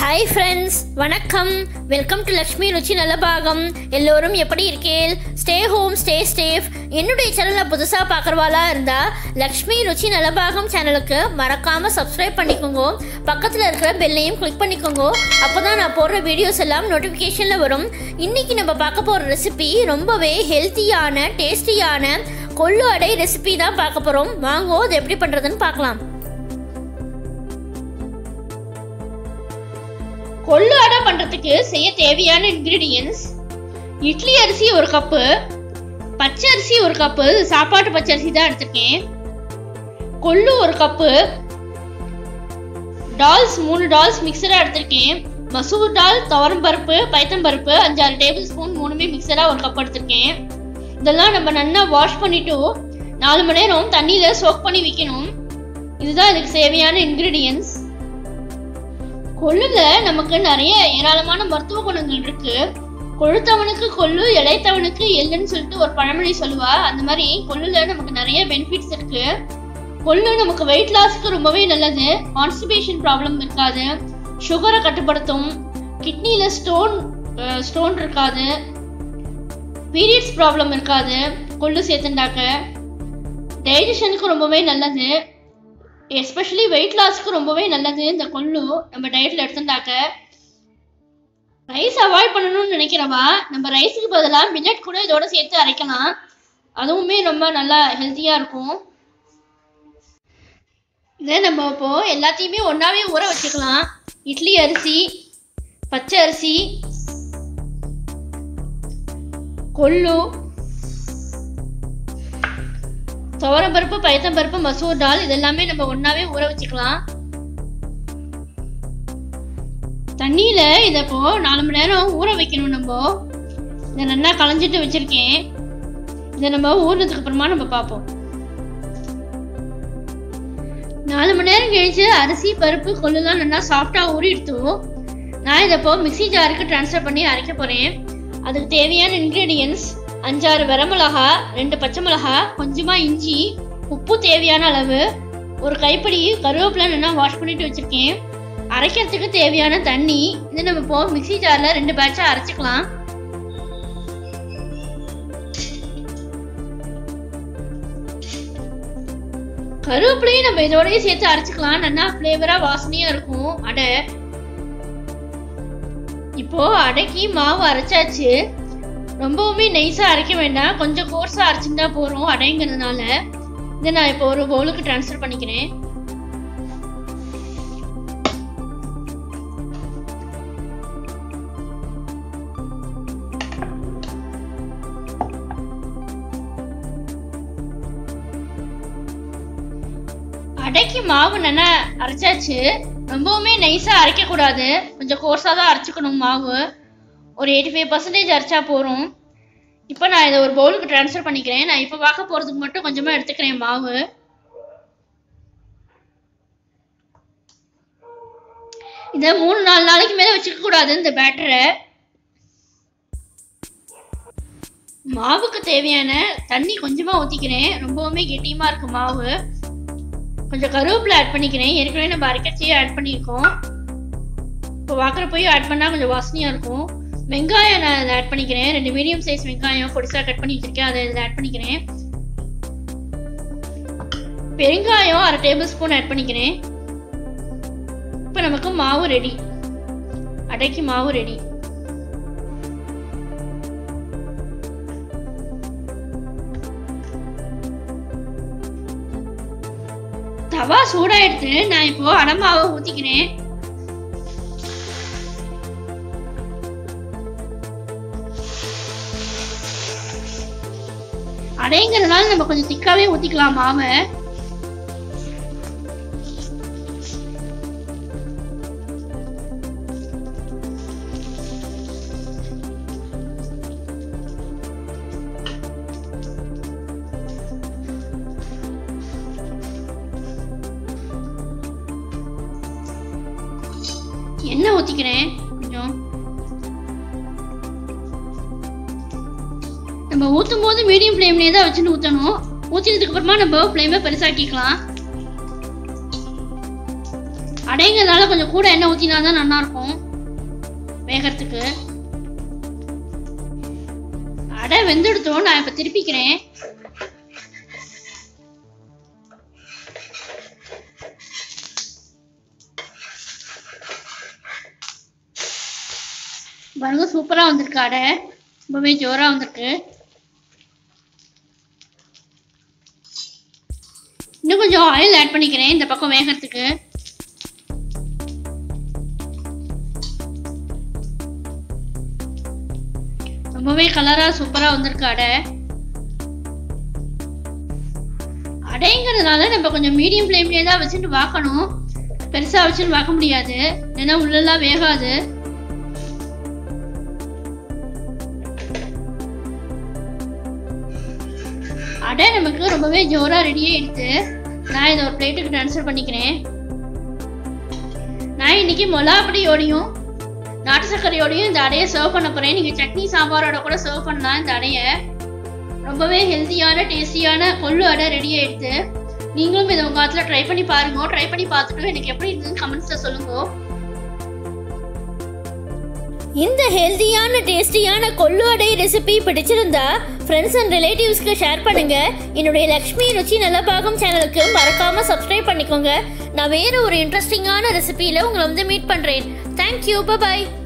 hi friends வணக்கம் welcome to Lakshmi Ruchi Nalabagam எல்லோரும் எப்படி இருக்கீள் ஸ்டே ஹோம் ஸ்டே சேஃப் என்னுடைய சேனலை புதுசாக பார்க்குறவாளா இருந்தால் லக்ஷ்மி ருச்சி நலபாகம் சேனலுக்கு மறக்காமல் சப்ஸ்கிரைப் பண்ணிக்கோங்க பக்கத்தில் இருக்கிற பெல்லையும் கிளிக் பண்ணிக்கோங்க அப்போ தான் நான் போடுற வீடியோஸ் எல்லாம் நோட்டிஃபிகேஷனில் வரும் இன்றைக்கி நம்ம பார்க்க போகிற ரெசிபி ரொம்பவே ஹெல்த்தியான டேஸ்டியான கொள்ளு அடை ரெசிபி தான் பார்க்க போகிறோம் வாங்கோ அது எப்படி பண்ணுறதுன்னு பார்க்கலாம் கொள்ளு அடை பண்றதுக்கு செய்ய தேவையான இன்கிரீடியன்ஸ் இட்லி அரிசி ஒரு கப்பு பச்சை அரிசி ஒரு கப்பு சாப்பாட்டு பச்சை அரிசி தான் எடுத்திருக்கேன் கொள்ளு ஒரு கப்பு டால்ஸ் மூணு டால்ஸ் மிக்சரா எடுத்திருக்கேன் மசூர் டால் துவரம் பருப்பு பைத்தம் பருப்பு அஞ்சாறு டேபிள் ஸ்பூன் மூணுமே மிக்சரா ஒரு கப் எடுத்திருக்கேன் இதெல்லாம் நம்ம நல்லா வாஷ் பண்ணிட்டு நாலு மணி நேரம் தண்ணியில சோக் பண்ணி வைக்கணும் இதுதான் இதுக்கு தேவையான இன்கிரீடியன்ஸ் கொள்ளுல நமக்கு நிறைய ஏராளமான மருத்துவ குணங்கள் இருக்கு கொழுத்தவனுக்கு கொள்ளு இளைத்தவனுக்கு எள்ளுன்னு சொல்லிட்டு ஒரு பழமொழி சொல்லுவா அந்த மாதிரி கொள்ளுல நமக்கு நிறைய பெனிஃபிட்ஸ் இருக்கு கொள்ளு நமக்கு வெயிட் லாஸ்க்கு ரொம்பவே நல்லது கான்ஸ்டிபேஷன் ப்ராப்ளம் இருக்காது சுகரை கட்டுப்படுத்தும் கிட்னில ஸ்டோன் ஸ்டோன் இருக்காது பீரியட்ஸ் ப்ராப்ளம் இருக்காது கொள்ளு சேர்த்துண்டாக்க டைஜஷனுக்கு ரொம்பவே நல்லது எஸ்பெஷலி வெயிட் லாஸ்க்கு ரொம்பவே நல்லது இந்த கொள்ளு நம்ம டயட்ல எடுத்துட்டாக்க ரைஸ் அவாய்ட் பண்ணணும்னு நினைக்கிறவா நம்ம ரைஸுக்கு பதிலாக மில்லட் கூட இதோட சேர்த்து அரைக்கலாம் அதுவுமே ரொம்ப நல்லா ஹெல்த்தியா இருக்கும் இதை நம்ம இப்போ எல்லாத்தையுமே ஒன்றாவே ஊற வச்சுக்கலாம் இட்லி அரிசி பச்சை அரிசி கொள்ளு துவரம் பருப்பு பயத்தம் பருப்பு மசூர் டால் இதெல்லாமே நம்ம ஒன்னாவே ஊற வச்சுக்கலாம் தண்ணியில இத இப்போ நாலு மணி நேரம் ஊற வைக்கணும் நம்ம இதை நல்லா களைஞ்சிட்டு வச்சிருக்கேன் இதை நம்ம ஊறினதுக்கு அப்புறமா நம்ம பார்ப்போம் நாலு மணி நேரம் கழிச்சு அரிசி பருப்பு கொள்ளுலாம் நல்லா சாஃப்டா ஊறி எடுத்தோம் நான் இதை இப்போ மிக்சி ஜாருக்கு ட்ரான்ஸ்ஃபர் பண்ணி அரைக்க போறேன் அதுக்கு தேவையான இன்க்ரீடியன்ஸ் அஞ்சாறு வரமிளகா ரெண்டு பச்சை மிளகா கொஞ்சமா இஞ்சி உப்பு தேவையான அளவு ஒரு கைப்பிடி கருவேப்பிலை நல்லா வாஷ் பண்ணிட்டு வச்சிருக்கேன் அரைக்கிறதுக்கு தேவையான தண்ணி இது நம்ம இப்போ மிக்சி ஜார்ல ரெண்டு பேட்சா அரைச்சிக்கலாம் கருவேப்பிலையும் நம்ம இதோடய சேர்த்து அரைச்சிக்கலாம் நல்லா ஃப்ளேவரா வாசனையா இருக்கும் அடை இப்போ அடைக்கு மாவு அரைச்சாச்சு ரொம்பவுமே நைஸாக அரைக்க வேண்டாம் கொஞ்சம் கோர்ஸாக அரைச்சிருந்தா போகிறோம் அடைங்கிறதுனால இதை நான் இப்போ ஒரு பவுலுக்கு ட்ரான்ஸ்ஃபர் பண்ணிக்கிறேன் அடைக்கு மாவு நல்லா அரைச்சாச்சு ரொம்பவுமே நைஸாக அரைக்கக்கூடாது கொஞ்சம் கோர்ஸாக தான் அரைச்சிக்கணும் மாவு ஒரு எயிட்டி ஃபைவ் பர்சன்டேஜ் அரைச்சா போகிறோம் இப்போ நான் இதை ஒரு பவுலுக்கு ட்ரான்ஸ்ஃபர் பண்ணிக்கிறேன் நான் இப்போ பார்க்க போகிறதுக்கு மட்டும் கொஞ்சமாக எடுத்துக்கிறேன் மாவு இதை மூணு நாலு நாளைக்கு மேலே வச்சுக்க கூடாது இந்த பேட்டரை மாவுக்கு தேவையான தண்ணி கொஞ்சமாக ஊற்றிக்கிறேன் ரொம்பவுமே கெட்டியமாக இருக்கு மாவு கொஞ்சம் கருவேப்பிலை ஆட் பண்ணிக்கிறேன் ஏற்கனவே நம்ம அரைக்கச்சியே ஆட் பண்ணியிருக்கோம் இப்போ வாக்குறப்பையும் ஆட் பண்ணால் கொஞ்சம் வாசனையாக இருக்கும் வெங்காயம் நான் இதில் ஆட் பண்ணிக்கிறேன் ரெண்டு மீடியம் சைஸ் வெங்காயம் பொடிசாக கட் பண்ணி வச்சிருக்கேன் அதை இதில் ஆட் பண்ணிக்கிறேன் பெருங்காயம் அரை டேபிள் ஸ்பூன் ஆட் பண்ணிக்கிறேன் இப்போ நமக்கு மாவு ரெடி அடைக்கு மாவு ரெடி தவா சூடாயிடுத்து நான் இப்போ அடமாவை ஊத்திக்கிறேன் அடைங்கிறதுனால நம்ம கொஞ்சம் திக்காவே ஊத்திக்கலாம் மாவை எண்ணெய் ஊத்திக்கிறேன் கொஞ்சம் நம்ம ஊத்தும் போது மீடியம் ஃப்ளேம்லேயே தான் வச்சுட்டு ஊற்றணும் ஊற்றினதுக்கு அப்புறமா நம்ம ஃப்ளேமை பெருசாக்கிக்கலாம் அடைங்கிறதுனால கொஞ்சம் கூட எண்ணெய் ஊற்றினா தான் நல்லா இருக்கும் வேகறதுக்கு அடை வெந்தெடுத்தோம் நான் இப்ப திருப்பிக்கிறேன் பாருங்க சூப்பரா வந்திருக்கு அடை ரொம்பவே ஜோரா வந்திருக்கு இன்னும் கொஞ்சம் ஆயில் ஆட் பண்ணிக்கிறேன் இந்த பக்கம் வேகறதுக்கு ரொம்பவே கலரா சூப்பரா வந்திருக்கு அடை அடைங்கிறதுனால நம்ம கொஞ்சம் மீடியம் ஃப்ளேம்லேயே தான் வச்சுட்டு வாக்கணும் பெருசா வச்சுட்டு வாக்க முடியாது ஏன்னா உள்ளெல்லாம் வேகாது அடை நமக்கு ரொம்பவே ஜோரா ரெடியே எடுத்து நான் இதை ஒரு பிளேட்டுக்கு ட்ரான்ஸ்ஃபர் பண்ணிக்கிறேன் நான் இன்னைக்கு மொளாப்படியோடையும் நாட்டு சர்க்கரையோடையும் இந்த அடையை சர்வ் பண்ண போறேன் நீங்க சட்னி சாம்பாரோட கூட சர்வ் பண்ணலாம் இந்த அடையை ரொம்பவே ஹெல்த்தியான டேஸ்டியான கொள்ளு அடை ரெடி ஆயிடுது நீங்களும் இதை உங்க காலத்துல ட்ரை பண்ணி பாருங்க ட்ரை பண்ணி பார்த்துட்டு எனக்கு எப்படி இருந்ததுன்னு கமெண்ட்ஸ்ல சொல்லுங்க இந்த ஹெல்தியான டேஸ்டியான கொள்ளு அடை ரெசிபி பிடிச்சிருந்தா ஃப்ரெண்ட்ஸ் அண்ட் ரிலேட்டிவ்ஸ்க்கு ஷேர் பண்ணுங்க என்னுடைய லக்ஷ்மி ருச்சி நலபாகம் சேனலுக்கு மறக்காம சப்ஸ்கிரைப் பண்ணிக்கோங்க நான் வேற ஒரு இன்ட்ரெஸ்டிங்கான ரெசிபியில உங்களை வந்து மீட் பண்றேன் தேங்க்யூ பபாய்